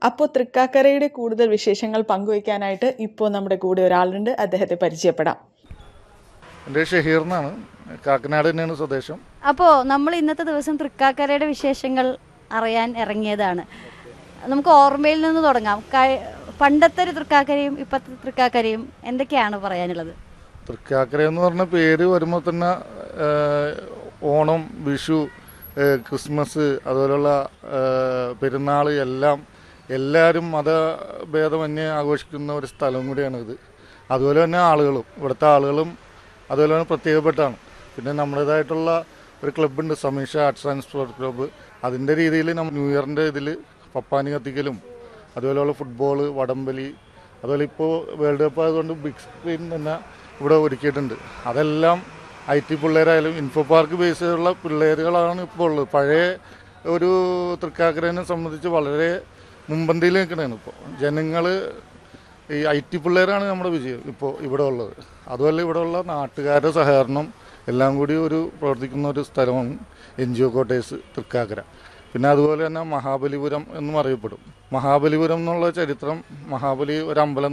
അപ്പോൾ തൃക്കാക്കരയുടെ കൂടുതൽ വിശേഷങ്ങൾ പങ്കുവയ്ക്കാനായിട്ട് ഇപ്പോൾ നമ്മുടെ കൂടെ ഒരാളുണ്ട് അദ്ദേഹത്തെ പരിചയപ്പെടാം എൻ്റെ ഷഹീർ എന്നാണ് കാക്കനാട് തന്നെയാണ് സ്വദേശം അപ്പോൾ നമ്മൾ ഇന്നത്തെ ദിവസം തൃക്കാക്കരയുടെ വിശേഷങ്ങൾ അറിയാൻ ഇറങ്ങിയതാണ് നമുക്ക് ഓർമ്മയിൽ നിന്ന് തുടങ്ങാം കഴി- പണ്ടത്തെ ഒരു തൃക്കാക്കരയും ഇപ്പോഴത്തെ തൃക്കാക്കരയും എന്തൊക്കെയാണ് പറയാനുള്ളത് തൃക്കാക്കര എന്ന് പറഞ്ഞ പേര് വരുമ്പോൾ തന്നെ ആ, ഓണം വിഷു ആ, ക്രിസ്മസ് അതുപോലുള്ള പെരുന്നാൾ എല്ലാം എല്ലാവരും മതഭേദമന്യേ ആഘോഷിക്കുന്ന ഒരു സ്ഥലം കൂടിയാണ് ഇത് അതുപോലെ തന്നെ ആളുകളും ഇവിടുത്തെ ആളുകളും അതുപോലെ തന്നെ പ്രത്യേകപ്പെട്ടാണ് പിന്നെ നമ്മുടേതായിട്ടുള്ള ഒരു ക്ലബ്ബുണ്ട് Sameesha arts and sports club അതിൻ്റെ രീതിയിൽ നമ്മൾ ന്യൂ ഇയറിൻ്റെ ഇതിൽ പപ്പാനി കത്തിക്കലും അതുപോലെയുള്ള ഫുട്ബോൾ വടംവലി അതുപോലെ ഇപ്പോൾ വേൾഡ് കപ്പ് ആയതുകൊണ്ട് ബിഗ് സ്ക്രീൻ തന്നെ ഇവിടെ ഒരുക്കിയിട്ടുണ്ട് അതെല്ലാം ഐ ടി പിള്ളേരായാലും ഇൻഫോ പാർക്ക് ബേസ് ചെയ്തുള്ള പിള്ളേരുകളാണ് ഇപ്പോൾ ഉള്ളത് പഴയ ഒരു തൃക്കാക്കരനെ സംബന്ധിച്ച് വളരെ മുൻപന്തിയിൽ നിൽക്കണതാണ് ഇപ്പോൾ ജനങ്ങൾ ഈ ഐ ടി പിള്ളേരാണ് നമ്മുടെ വിജയം ഇപ്പോൾ ഇവിടെ ഉള്ളത് അതുപോലെ ഇവിടെ ഉള്ള നാട്ടുകാരുടെ സഹകരണം എല്ലാം കൂടി ഒരു പ്രവർത്തിക്കുന്ന ഒരു സ്ഥലമാണ് N G O quarters Thrikkakara പിന്നെ അതുപോലെ തന്നെ മഹാബലിപുരം എന്നും അറിയപ്പെടും മഹാബലിപുരം എന്നുള്ള ചരിത്രം മഹാബലി ഒരു അമ്പലം